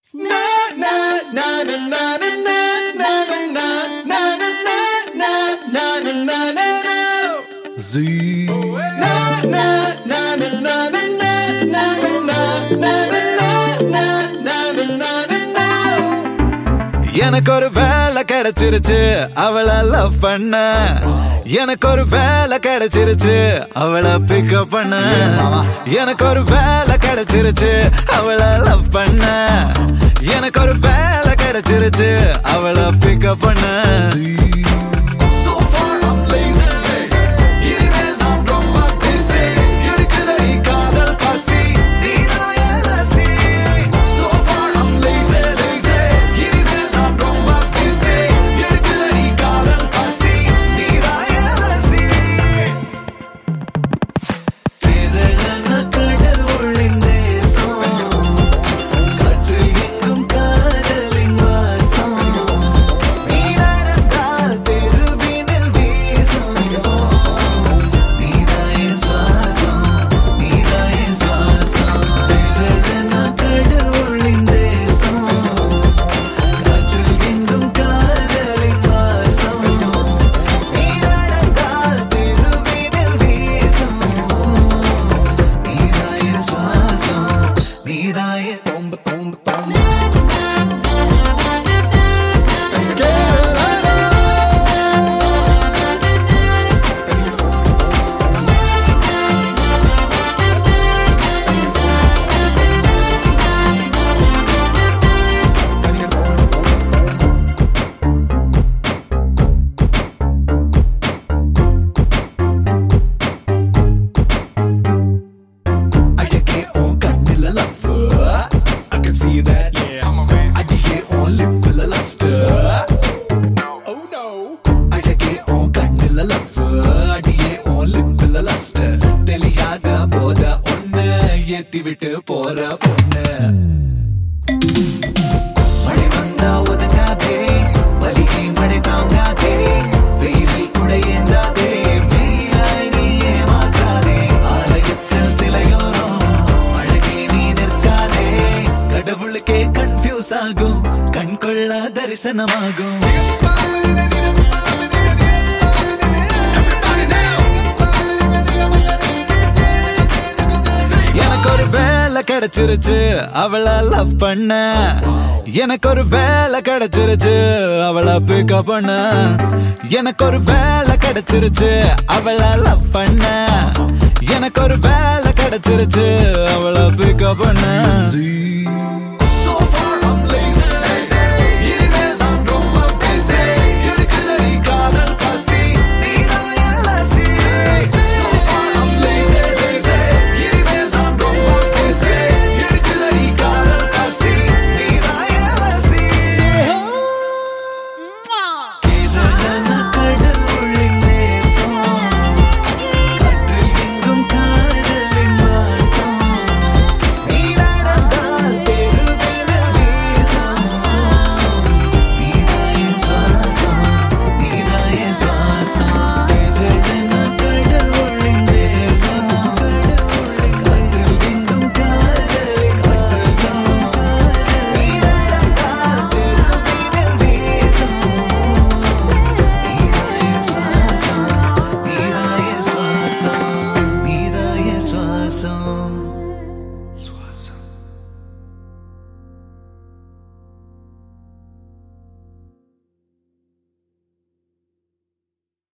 எனக்கு ஒரு வேலை கிடைச்சிருச்சு அவளை லவ் பண்ண எனக்கு ஒரு வேலை கிடைச்சிருச்சு அவளை பிக்கப் பண்ண எனக்கு ஒரு வேலை கிடைச்சிருச்சு அவளை லவ் பண்ண எனக்கு ஒரு வேலை கிடைச்சிருச்சு அவளை பிக்கப் பண்ண So far I'm lazy. இனிமேல் நான் ரொம்ப busy. இருக்குதடி காதல் பசி. நீதான் என் ரசி. So far I'm lazy, lazy. இனிமேல் நான் ரொம்ப busy. இருக்குதடி காதல் பசி. நீதான் என் ரசி. கேரளன கடவுளின் தேசம். காற்றில் எங்கும் காதலின் வாசம். நீ நடந்தால் தெருவினில் வீசும். நீதாய சுவாசம், நீதாய சுவாசம். கேரளன கடவுளின் தேசம். காற்றில் எங்கும் காதலின் வாசம். நீ நடந்தால் தெருவினில் வீசும். நீதாய சுவாசம், நீதாய தொம்ப தொம்ப தொம்ப அழகே உன் கண்ணில love. I can see that. அடியே உன் lipல lust. அழகே உன் கண்ணில love. அடியே உன் lipல lust. தெரியாத போத ஒண்ணு ஏத்தி விட்டு போற பொண்ணு மழை வந்தா ஒதுங்காதே வலியை மழை தாங்காதே வெயிலில் கூட ஏந்தாதே வெயிலாய் நீ ஏமாற்றாதே ஆலயத்தில் சிலையோரம் அழகே நீ நிற்காதே கடவுளுக்கே கன்ஃபியூஸ் ஆகும் கண் கொள்ளா தரிசனமாகும் எனக்கு ஒரு வேலை கிடைச்சிருச்சு அவளை லவ் பண்ண எனக்கு ஒரு வேலை கிடைச்சிருச்சு அவளை பிக்கப் பண்ண எனக்கு ஒரு வேலை கிடைச்சிருச்சு அவளை லவ் பண்ண எனக்கு ஒரு வேலை கிடைச்சிருச்சு அவளை பிக்கப் பண்ண